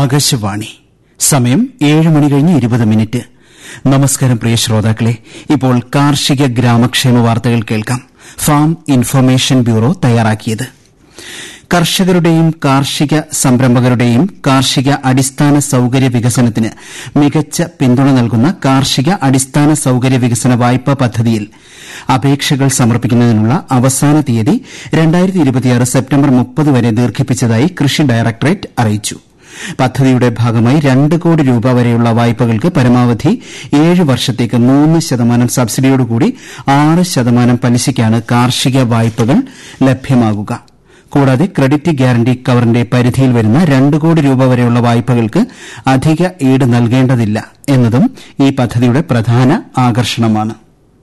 ആകാശവാണി സമയം ഏഴ് മണി കഴിഞ്ഞ് ഇരുപത് മിനിറ്റ് നമസ്കാരം പ്രിയ ശ്രോതാക്കളെ ഇപ്പോൾ കാർഷിക ഗ്രാമക്ഷേമ വാർത്തകൾ കേൾക്കാം ഫാം ഇൻഫർമേഷൻ ബ്യൂറോ തയ്യാറാക്കിയത് കർഷകരുടെയും കാർഷിക സംരംഭകരുടെയും കാർഷിക അടിസ്ഥാന സൌകര്യ വികസനത്തിന് മികച്ച പിന്തുണ നൽകുന്ന കാർഷിക അടിസ്ഥാന സൌകര്യ വികസന വായ്പാ പദ്ധതിയിൽ അപേക്ഷകൾ സമർപ്പിക്കുന്നതിനുള്ള അവസാന തീയതി സെപ്റ്റംബർ മുപ്പത് വരെ ദീർഘിപ്പിച്ചതായി കൃഷി ഡയറക്ടറേറ്റ് അറിയിച്ചു പദ്ധതിയുടെ ഭാഗമായി രണ്ട് കോടി രൂപ വരെയുള്ള വായ്പകൾക്ക് പരമാവധി ഏഴ് വർഷത്തേക്ക് മൂന്ന് ശതമാനം സബ്സിഡിയോടുകൂടി ആറ് ശതമാനം പലിശയ്ക്കാണ് കാർഷിക വായ്പകൾ ലഭ്യമാകുക കൂടാതെ ക്രെഡിറ്റ് ഗ്യാരണ്ടി കവറിന്റെ പരിധിയിൽ വരുന്ന രണ്ട് കോടി രൂപ വരെയുള്ള വായ്പകൾക്ക് അധിക ഈട് നൽകേണ്ടതില്ല എന്നതും ഈ പദ്ധതിയുടെ പ്രധാന ആകർഷണമാണ്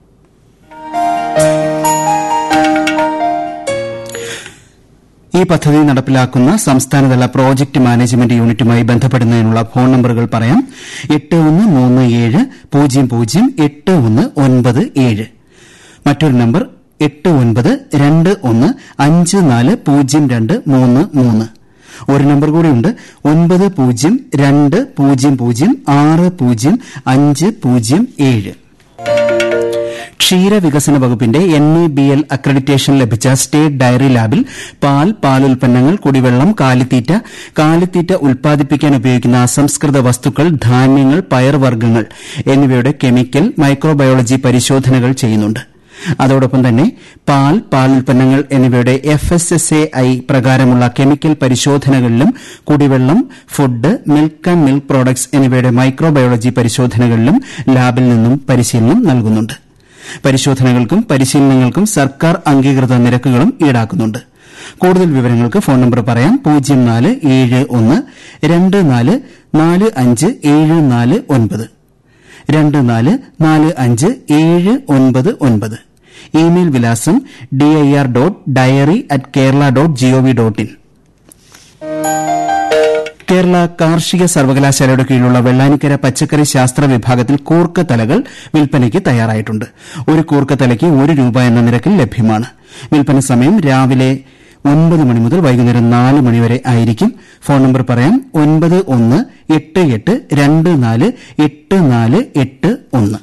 ഈ പദ്ധതി നടപ്പിലാക്കുന്ന സംസ്ഥാനതല പ്രോജക്ട് മാനേജ്മെന്റ് യൂണിറ്റുമായി ബന്ധപ്പെടുന്നതിനുള്ള ഫോൺ നമ്പറുകൾ പറയാം എട്ട് ഒന്ന് മൂന്ന് ഏഴ് പൂജ്യം പൂജ്യം എട്ട് ഒന്ന് ഒൻപത് ഏഴ് മറ്റൊരു നമ്പർ എട്ട് ഒൻപത് രണ്ട് ഒന്ന് അഞ്ച് നാല് പൂജ്യം രണ്ട് മൂന്ന് മൂന്ന് ഒരു നമ്പർ കൂടിയുണ്ട് ഒൻപത് പൂജ്യം രണ്ട് പൂജ്യം പൂജ്യം ആറ് പൂജ്യം അഞ്ച് പൂജ്യം ഏഴ് ക്ഷീരവികസന വകുപ്പിന്റെ N E B L accreditation ലഭിച്ച സ്റ്റേറ്റ് ഡയറി ലാബിൽ പാൽ പാലുൽപ്പന്നങ്ങൾ കുടിവെള്ളം കാലിത്തീറ്റ കാലിത്തീറ്റ ഉൽപ്പാദിപ്പിക്കാൻ ഉപയോഗിക്കുന്ന അസംസ്കൃത വസ്തുക്കൾ ധാന്യങ്ങൾ പയർവർഗ്ഗങ്ങൾ എന്നിവയുടെ കെമിക്കൽ മൈക്രോബയോളജി പരിശോധനകൾ ചെയ്യുന്നുണ്ട് അതോടൊപ്പം തന്നെ പാൽ പാലുൽപ്പന്നങ്ങൾ എന്നിവയുടെ F S S A I പ്രകാരമുള്ള കെമിക്കൽ പരിശോധനകളിലും കുടിവെള്ളം food milk and milk products എന്നിവയുടെ മൈക്രോബയോളജി പരിശോധനകളിലും ലാബിൽ നിന്നും പരിശീലനം നൽകുന്നുണ്ട് പരിശോധനകൾക്കും പരിശീലനങ്ങൾക്കും സർക്കാർ അംഗീകൃത നിരക്കുകളും ഈടാക്കുന്നുണ്ട് കൂടുതൽ വിവരങ്ങൾക്ക് ഫോൺ നമ്പർ പറയാം പൂജ്യം നാല് ഏഴ് ഒന്ന് രണ്ട് നാല് നാല് അഞ്ച് ഏഴ് നാല് ഒൻപത് രണ്ട് നാല് നാല് അഞ്ച് ഏഴ് ഒൻപത് ഒൻപത് ഇമെയിൽ വിലാസം D I R dot dairy at Kerala dot G O V dot in Kerala കാർഷിക സർവകലാശാലയുടെ കീഴിലുള്ള വെള്ളാനിക്കര പച്ചക്കറി ശാസ്ത്ര വിഭാഗത്തിൽ കൂർക്ക തലകൾ വിൽപ്പനയ്ക്ക് തയ്യാറായിട്ടുണ്ട് ഒരു കൂർക്ക തലയ്ക്ക് ഒരു രൂപ എന്ന നിരക്കിൽ ലഭ്യമാണ് വിൽപ്പന സമയം രാവിലെ ഒൻപത് മണി മുതൽ വൈകുന്നേരം നാല് മണിവരെ ആയിരിക്കും ഫോൺ നമ്പർ പറയാം ഒൻപത് ഒന്ന് എട്ട് എട്ട് രണ്ട് നാല് എട്ട് നാല് എട്ട് ഒന്ന്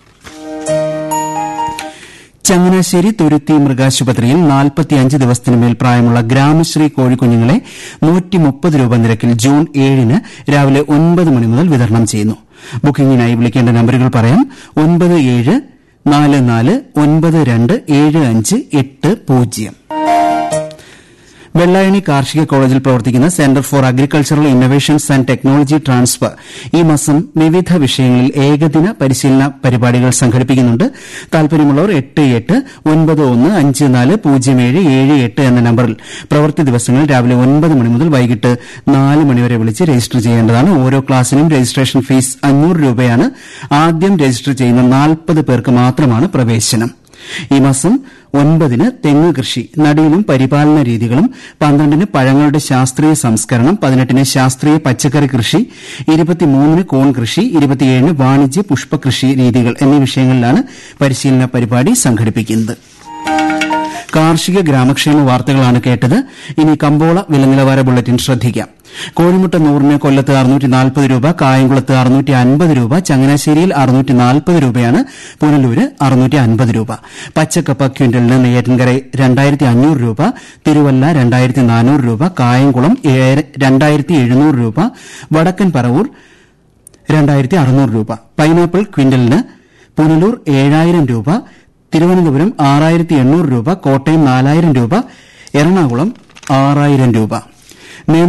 ചങ്ങനാശ്ശേരി തുരുത്തി മൃഗാശുപത്രിയിൽ നാൽപ്പത്തിയഞ്ച് ദിവസത്തിനുമേൽ പ്രായമുള്ള ഗ്രാമശ്രീ കോഴിക്കുഞ്ഞുങ്ങളെ രൂപ നിരക്കിൽ ജൂൺ ഏഴിന് രാവിലെ ഒൻപത് മണി മുതൽ വിതരണം ചെയ്യുന്നു ബുക്കിംഗിനായി വിളിക്കേണ്ട നമ്പറുകൾ പറയാം ഒൻപത് ഏഴ് നാല് നാല് ഒൻപത് രണ്ട് ഏഴ് അഞ്ച് എട്ട് പൂജ്യം വെള്ളായണി കാർഷിക കോളേജിൽ പ്രവർത്തിക്കുന്ന centre for agricultural innovations and technology transfer ഈ മാസം വിവിധ വിഷയങ്ങളിൽ ഏകദിന പരിശീലന പരിപാടികൾ സംഘടിപ്പിക്കുന്നുണ്ട് താൽപര്യമുള്ളവർ എട്ട് എട്ട് ഒൻപത് ഒന്ന് അഞ്ച് നാല് പൂജ്യം ഏഴ് ഏഴ് എട്ട് എന്ന നമ്പറിൽ പ്രവൃത്തി ദിവസങ്ങൾ രാവിലെ ഒൻപത് മണി മുതൽ വൈകിട്ട് നാല് മണിവരെ വിളിച്ച് രജിസ്റ്റർ ചെയ്യേണ്ടതാണ് ഓരോ ക്ലാസിനും രജിസ്ട്രേഷൻ ഫീസ് അഞ്ഞൂറ് രൂപയാണ് ആദ്യം രജിസ്റ്റർ ചെയ്യുന്ന നാൽപ്പത് പേർക്ക് മാത്രമാണ് പ്രവേശനം ഈ മാസം ഒൻപതിന് തെങ്ങ് കൃഷി നടീലും പരിപാലന രീതികളും പന്ത്രണ്ടിന് പഴങ്ങളുടെ ശാസ്ത്രീയ സംസ്കരണം പതിനെട്ടിന് ശാസ്ത്രീയ പച്ചക്കറി കൃഷി ഇരുപത്തിമൂന്നിന് കോൺ കൃഷി ഇരുപത്തിയേഴിന് വാണിജ്യ പുഷ്പകൃഷി രീതികൾ എന്നീ വിഷയങ്ങളിലാണ് പരിശീലന പരിപാടി സംഘടിപ്പിക്കുന്നത് കാർഷിക ഗ്രാമക്ഷേമ വാർത്തകളാണ് കേട്ടത് ഇനി കമ്പോള വിലനിലവാര ബുള്ളറ്റിൻ ശ്രദ്ധിക്കാം കോഴിമുട്ട നൂറിന് കൊല്ലത്ത് അറുന്നൂറ്റി നാൽപ്പത് രൂപ കായംകുളത്ത് അറുന്നൂറ്റി അൻപത് രൂപ ചങ്ങനാശ്ശേരിയിൽ അറുന്നൂറ്റി നാൽപ്പത് രൂപയാണ് പുനലൂര് അറുന്നൂറ്റി അൻപത് രൂപ പച്ചക്കപ്പ ക്വിന്റലിന് നെയ്യാറ്റിൻകര രണ്ടായിരത്തി അഞ്ഞൂറ് രൂപ തിരുവല്ല രണ്ടായിരത്തി നാനൂറ് രൂപ കായംകുളം രണ്ടായിരത്തി എഴുന്നൂറ് രൂപ വടക്കൻ പറവൂർ രണ്ടായിരത്തി അറുന്നൂറ് രൂപ പൈനാപ്പിൾ ക്വിന്റലിന് പുനലൂർ ഏഴായിരം രൂപ തിരുവനന്തപുരം ആറായിരത്തി എണ്ണൂറ് രൂപ കോട്ടയം നാലായിരം രൂപ എറണാകുളം ആറായിരം രൂപ